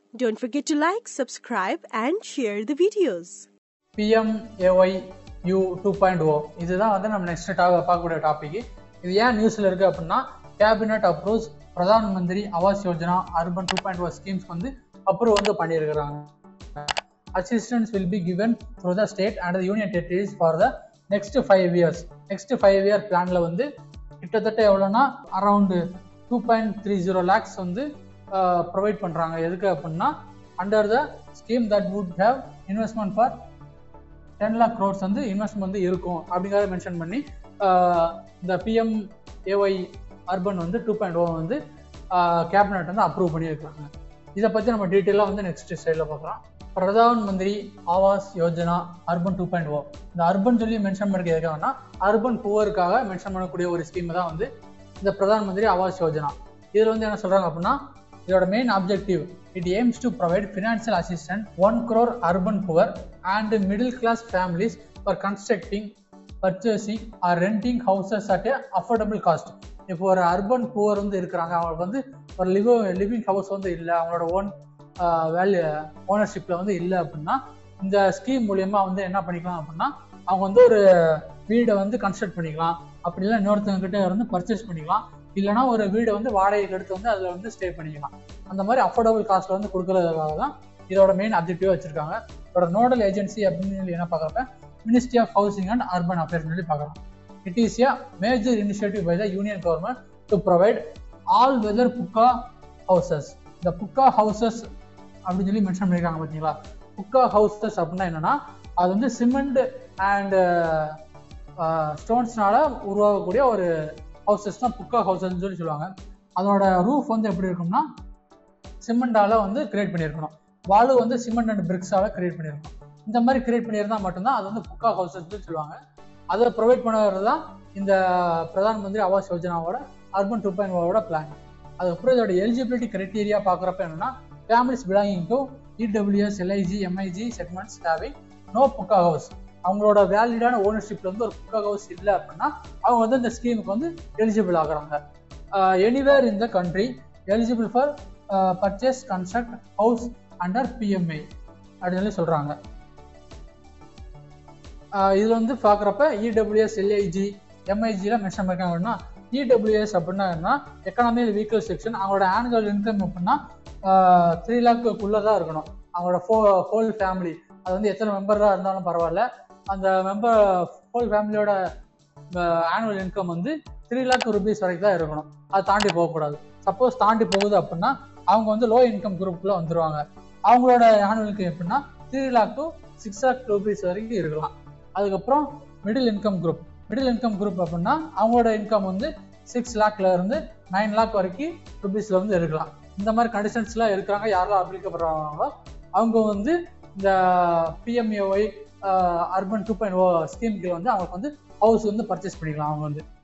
Don't forget to like, subscribe, and share the videos. PMAY U two point O இதுதான் வந்து நம்ம next டா பார்க்கக்கூடிய டாபிக் இது ஏன் நியூஸில் இருக்குது அப்படின்னா cabinet approves Pradhan Mantri Awas Yojana urban two point O schemes வந்து அப்ரூவ் வந்து பண்ணியிருக்கிறாங்க assistance will be given through the state and the union territories for the next five years next five year பிளானில் வந்து கிட்டத்தட்ட எவ்வளோனா around two point three zero lakhs வந்து provide பண்ணுறாங்க எதுக்கு அப்படின்னா under the scheme that would have investment for ten lakh crores வந்து investment வந்து இருக்கும் அப்படிங்கிறத மென்ஷன் பண்ணி ஆஹ் இந்த பிஎம் ஏஒய் அர்பன் வந்து டூ பாயிண்ட் ஓ வந்து கேபினட் வந்து அப்ரூவ் பண்ணியிருக்காங்க இதை பற்றி நம்ம டீட்டெயிலாக வந்து நெக்ஸ்ட் ஸ்டைலில் பார்க்குறோம் Pradhan Mantri Awas Yojana urban two point O இந்த அர்பன் சொல்லி மென்ஷன் பண்ணிக்க எதுக்காகனா அர்பன் புவருக்காக மென்ஷன் பண்ணக்கூடிய ஒரு ஸ்கீம் தான் வந்து இந்த பிரதான் மந்திரி ஆவாஸ் யோஜனா இதில் வந்து என்ன சொல்கிறாங்க அப்படின்னா இதோட main objective it aims to provide financial assistant one crore urban poor and middle class families for constructing purchasing or renting houses at a affordable cost இப்போ ஒரு அர்பன் புவர் வந்து இருக்கிறாங்க அவங்களுக்கு வந்து ஒரு லிவ் லிவிங் ஹவுஸ் வந்து இல்லை அவங்களோட ஓன் வேல்யூ ஓனர்ஷிப்பில் வந்து இல்லை அப்படின்னா இந்த ஸ்கீம் மூலியமாக வந்து என்ன பண்ணிக்கலாம் அப்படின்னா அவங்க வந்து ஒரு வீடை வந்து கன்ஸ்ட்ரக்ட் பண்ணிக்கலாம் அப்படி இல்லை இன்னொருத்தவங்க கிட்ட வந்து பர்ச்சேஸ் பண்ணிக்கலாம் இல்லைனா ஒரு வீடை வந்து வாடகைக்கு எடுத்து வந்து அதில் வந்து ஸ்டே பண்ணிக்கலாம் அந்த மாதிரி அஃபோர்டபுள் காஸ்ட்டில் வந்து கொடுக்கறதுக்காக தான் இதோட மெயின் அப்ஜெக்டிவாக வச்சிருக்காங்க இதோட நோடல் ஏஜென்சி அப்படின்னு சொல்லி என்ன பார்க்குறப்ப ministry of housing and urban affairs சொல்லி பார்க்குறோம் it is a major initiative by the union government to provide all weather pucca houses இந்த புக்கா ஹவுசஸ் அப்படின்னு சொல்லி மென்ஷன் பண்ணியிருக்காங்க பார்த்தீங்களா புக்கா ஹவுசஸ் அப்படின்னா என்னன்னா அது வந்து சிமெண்ட் அண்ட் ஸ்டோன்ஸ்னால உருவாகக்கூடிய ஒரு ஹவுசஸ் தான் புக்கா ஹவுசஸ்ன்னு சொல்லி சொல்லுவாங்க அதோட ரூஃப் வந்து எப்படி இருக்கும்னா சிமெண்டால வந்து கிரியேட் பண்ணியிருக்கணும் வாலு வந்து சிமெண்ட் அண்ட் பிரிக்ஸால கிரியேட் பண்ணியிருக்கணும் இந்த மாதிரி கிரியேட் பண்ணியிருந்தா மட்டும்தான் அது வந்து புக்கா ஹவுசஸ் சொல்லுவாங்க அதை ப்ரொவைட் பண்ணுறது தான் இந்த பிரதான் மந்திரி ஆவாஸ் யோஜனாவோட அர்பன் டூ பாயிண்ட் ஓட பிளான் அதுக்கப்புறம் இதோட எலிஜிபிலிட்டி கிரைட்டீரியா பார்க்குறப்ப என்னன்னா families belonging to EWS LIG MIG segments having no pucca house அவங்களோட வேலிடான ஓனர்ஷிப்ல வந்து ஒரு புக்கா ஹவுஸ் இல்லை அப்படின்னா அவங்க வந்து இந்த ஸ்கீமுக்கு வந்து எலிஜிபிள் ஆகுறாங்க anywhere in the country eligible for purchase construct house under PMAY அப்படின்னு சொல்லி சொல்றாங்க இதுல வந்து பார்க்குறப்ப இடபிள்யூஎஸ் எல்ஐஜி எம்ஐஜில மென்ஷன் பண்ணிருக்காங்க அப்படின்னா இடபிள்யூஎஸ் அப்படின்னா என்ன எக்கனாமிக் வீக்கல் செக்ஷன் அவங்களோட ஆனுவல் இன்கம் அப்படின்னா த்ரீ லேக்குள்ளே தான் இருக்கணும் அவங்களோட ஃபோ ஹோல் ஃபேமிலி அது வந்து எத்தனை மெம்பராக இருந்தாலும் பரவாயில்ல அந்த மெம்பர் ஹோல் ஃபேமிலியோட ஆனுவல் இன்கம் வந்து த்ரீ லேக் ருபீஸ் வரைக்கும் தான் இருக்கணும் அது தாண்டி போகக்கூடாது சப்போஸ் தாண்டி போகுது அப்படின்னா அவங்க வந்து லோ இன்கம் குரூப்ல வந்துருவாங்க அவங்களோட ஆனுவல் இன்கம் எப்படின்னா three lakh to six lakh rupees வரைக்கும் இருக்கலாம் அதுக்கப்புறம் middle income group middle income group அப்படின்னா அவங்களோட இன்கம் வந்து சிக்ஸ் லேக்ல இருந்து நைன் லேக் வரைக்கும் ருபீஸ்ல வந்து இருக்கலாம் இந்த மாதிரி கண்டிஷன்ஸ்லாம் இருக்கிறாங்க யாரெல்லாம் அப்ளிக்கப்படுறாங்களோ அவங்க வந்து இந்த PMAY urban two point O ஸ்கீமுக்கு வந்து அவங்களுக்கு வந்து ஹவுஸ் வந்து பர்ச்சேஸ் பண்ணிக்கலாம் அவங்க வந்து